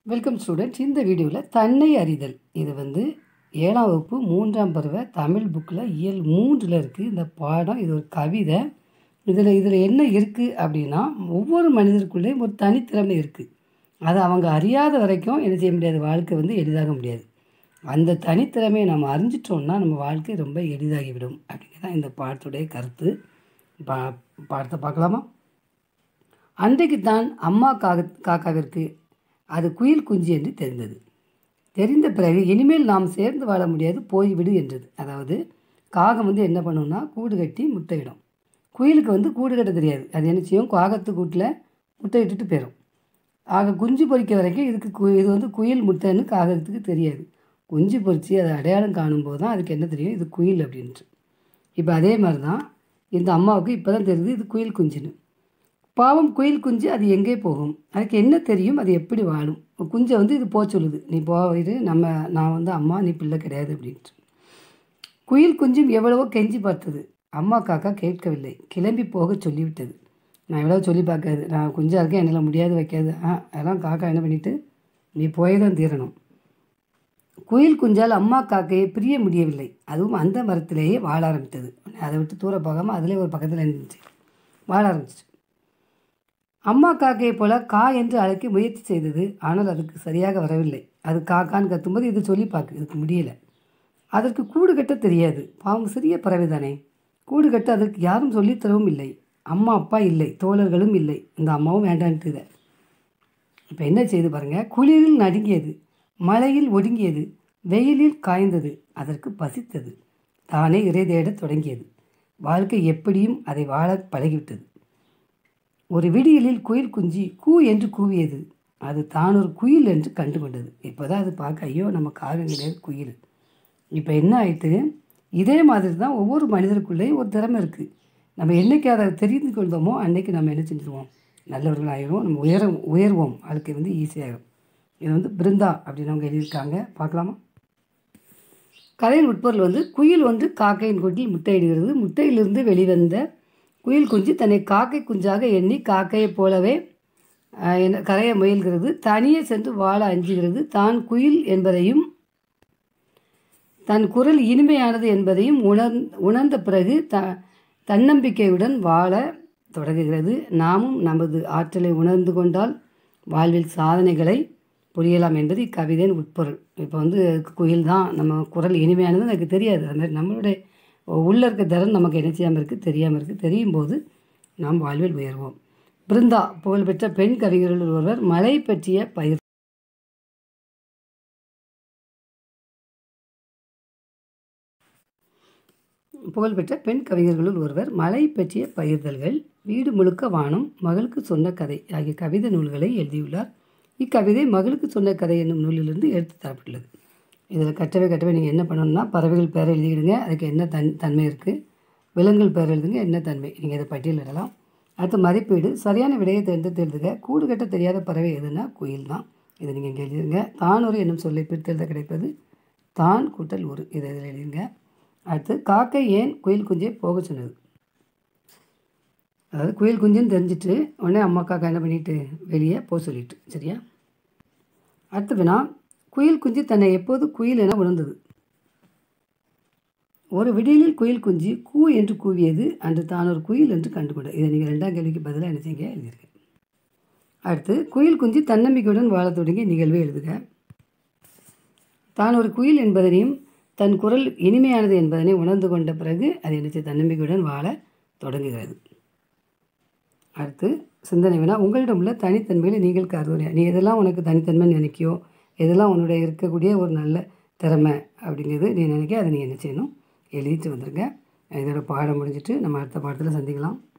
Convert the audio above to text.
welcome students இந்த வீடியோவில் தன்னை அறிதல் இது வந்து ஏழாம் வகுப்பு மூன்றாம் பருவ தமிழ் புக்கில் இயல் மூன்றில் இருக்குது இந்த பாடம் இது ஒரு கவிதை இதில் இதில் என்ன இருக்குது அப்படின்னா ஒவ்வொரு மனிதருக்குள்ளேயும் ஒரு தனித்திறமை இருக்குது அதை அவங்க அறியாத வரைக்கும் என்ன செய்ய முடியாது வாழ்க்கை வந்து எளிதாக முடியாது அந்த தனித்திறமையை நம்ம அறிஞ்சிட்டோம்னா நம்ம வாழ்க்கை ரொம்ப எளிதாகிவிடும் அப்படிங்கிறது தான் இந்த பாடத்துடைய கருத்து பா பாடத்தை பார்க்கலாமா அன்றைக்கு தான் அம்மா காக காக்காவிற்கு அது குயில் குஞ்சு என்று தெரிந்தது தெரிந்த பிறகு இனிமேல் நாம் சேர்ந்து வாழ முடியாது போய்விடு என்றது அதாவது காகம் வந்து என்ன பண்ணும்னா கூடு கட்டி முட்டையிடும் குயிலுக்கு வந்து கூடு கட்ட தெரியாது அது என்ன செய்யும் காகத்து கூட்டில் முட்டையிட்டுட்டு போயிடும் ஆக குஞ்சு பொறிக்க வரைக்கும் இதுக்கு கு இது வந்து குயில் முட்டைன்னு காகத்துக்கு தெரியாது குஞ்சு பொறிச்சு அதை அடையாளம் காணும்போது தான் அதுக்கு என்ன தெரியும் இது குயில் அப்படின்ட்டு இப்போ அதே மாதிரி தான் இந்த அம்மாவுக்கு இப்போ தான் தெரியுது இது குயில் குஞ்சுன்னு பாவம் குயில் குஞ்சு அது எங்கே போகும் அதுக்கு என்ன தெரியும் அது எப்படி வாழும் குஞ்சை வந்து இது போக சொல்லுது நீ போ இது நம்ம நான் வந்து அம்மா நீ பிள்ளை கிடையாது அப்படின்ட்டு குயில் குஞ்சும் எவ்வளவோ கெஞ்சி பார்த்தது அம்மா காக்கா கேட்கவில்லை கிளம்பி போக சொல்லிவிட்டது நான் எவ்வளோ சொல்லி பார்க்காது நான் குஞ்சாக இருக்கேன் என்னால் முடியாது வைக்காது ஆ அதெல்லாம் காக்கா என்ன பண்ணிட்டு நீ போய் தான் தீரணும் குயில் குஞ்சால் அம்மா காக்கையை பிரிய முடியவில்லை அதுவும் அந்த மரத்திலேயே வாழ ஆரம்பித்தது அதை விட்டு தூர போகாமல் அதிலே ஒரு பக்கத்தில் இருந்துச்சு வாழ ஆரம்பிச்சிச்சு அம்மா காக்கையை போல கா என்று அழைக்க முயற்சி செய்தது ஆனால் அதுக்கு சரியாக வரவில்லை அது காக்கான்னு கத்தும்போது இது சொல்லி பார்க்கு இதுக்கு முடியல அதற்கு கூடு கட்ட தெரியாது பாவம் சிறிய பறவை தானே கூடு கட்ட அதற்கு யாரும் சொல்லித் தரவும் இல்லை அம்மா அப்பா இல்லை தோழர்களும் இல்லை இந்த அம்மாவும் வேண்டான்ட்டு இதை இப்போ என்ன செய்து பாருங்கள் குளிரில் நடுங்கியது மழையில் ஒடுங்கியது வெயிலில் காய்ந்தது அதற்கு பசித்தது தானே இறை தேடத் தொடங்கியது வாழ்க்கை எப்படியும் அதை வாழ பழகிவிட்டது ஒரு விடியலில் குயில் குஞ்சு கூ என்று கூவியது அது தான் ஒரு குயில் என்று கண்டு கொண்டது இப்போ தான் அது பார்க்க ஐயோ நம்ம காகம் கிடையாது குயில் இப்போ என்ன ஆயிட்டு இதே மாதிரி தான் ஒவ்வொரு மனிதருக்குள்ளேயும் ஒரு திறமை இருக்குது நம்ம என்னைக்கு அதை தெரிந்து கொள்வோமோ அன்னைக்கு நம்ம என்ன செஞ்சுருவோம் நல்லவர்கள் ஆயிடுவோம் நம்ம உயர உயர்வோம் வாழ்க்கை வந்து ஈஸியாகிடும் இது வந்து பிருந்தா அப்படின்னு அவங்க எழுதியிருக்காங்க பார்க்கலாமா கதையின் உட்பொருள் வந்து குயில் ஒன்று காக்கையின் கூட்டில் முட்டையிடுகிறது முட்டையிலிருந்து வெளிவந்த குயில் குஞ்சு தன்னை காக்கை குஞ்சாக எண்ணி காக்கையைப் போலவே ஆஹ், என்ன கரைய முயல்கிறது தனியே சென்று வாழ அஞ்சுகிறது தான் குயில் என்பதையும் தன் குரல் இனிமையானது என்பதையும் உணர் உணர்ந்த பிறகு த தன்னம்பிக்கையுடன் வாழ தொடங்குகிறது நாமும் நமது ஆற்றலை உணர்ந்து கொண்டால் வாழ்வில் சாதனைகளை புரியலாம் என்பது இக்கவிதையின் உட்பொருள் இப்போ வந்து குயில் தான் நம்ம குரல் இனிமையானது எனக்கு தெரியாது அது மாதிரி நம்மளுடைய உள்ளே இருக்க திறன் நமக்கு என்ன செய்யாமல் இருக்குது தெரியாமல் இருக்குது தெரியும் போது நாம் வாழ்வில் உயர்வோம் பிருந்தா புகழ்பெற்ற பெண் கவிஞர்கள் ஒருவர் மழை பற்றிய பயிர் புகழ்பெற்ற பெண் கவிஞர்களுள் ஒருவர் மழை பற்றிய பகிர்தல்கள் வீடு முழுக்க வானம் மகளுக்கு சொன்ன கதை ஆகிய கவிதை நூல்களை எழுதியுள்ளார் இக்கவிதை மகளுக்கு சொன்ன கதை என்னும் நூலிலிருந்து எடுத்து தரப்பட்டுள்ளது இதில் கட்டவே கட்டவே நீங்கள் என்ன பண்ணணும்னா பறவைகள் பேரை எழுதிடுங்க அதுக்கு என்ன தன் தன்மை இருக்குது விலங்குகள் பேர் எழுதுங்க என்ன தன்மை நீங்கள் இதை பட்டியலிடலாம் அடுத்து மதிப்பீடு சரியான விடையை தேர்ந்தெடுத்து எழுதுக கூடு கட்ட தெரியாத பறவை எதுனா குயில் தான் இதை நீங்கள் இங்கே எழுதிருங்க தான் ஒரு என்னும் சொல்லை பிரித்தெழுத கிடைப்பது தான் கூட்டல் ஒரு இதை இதில் எழுதிருங்க அடுத்து காக்கை ஏன் குயில் குஞ்சை போக சொன்னது அதாவது குயில் குஞ்சுன்னு தெரிஞ்சிட்டு உடனே அம்மா காக்கா என்ன பண்ணிட்டு வெளியே போக சொல்லிட்டு சரியா அடுத்து வினா குயில் குஞ்சு தன்னை எப்போது குயில் என உணர்ந்தது ஒரு விடியலில் குயில் குஞ்சு கூ என்று கூவியது அன்று தான் ஒரு குயில் என்று கண்டுகொண்டது இதை நீங்கள் ரெண்டாம் கேள்விக்கு பதிலாக என்ன செய்யுங்க எழுதியிருக்கேன் அடுத்து குயில் குஞ்சு தன்னம்பிக்கையுடன் வாழத் தொடங்கிய நிகழ்வை எழுதுக தான் ஒரு குயில் என்பதனையும் தன் குரல் இனிமையானது என்பதனை உணர்ந்து கொண்ட பிறகு அது என்ன செய்ய தன்னம்பிக்கையுடன் வாழ தொடங்குகிறது அடுத்து சிந்தனை வேணா உங்களிடம் உள்ள தனித்தன்மைகளை நீங்கள் கருதுறியா நீ எதெல்லாம் உனக்கு தனித்தன்மைன்னு நினைக்கியோ எதெல்லாம் உன்னுடைய இருக்கக்கூடிய ஒரு நல்ல திறமை அப்படிங்கிறது நீ நினைக்க அதை நீ என்ன செய்யணும் எழுதிட்டு வந்துருங்க இதோட பாடம் முடிஞ்சிட்டு நம்ம அடுத்த பாடத்தில் சந்திக்கலாம்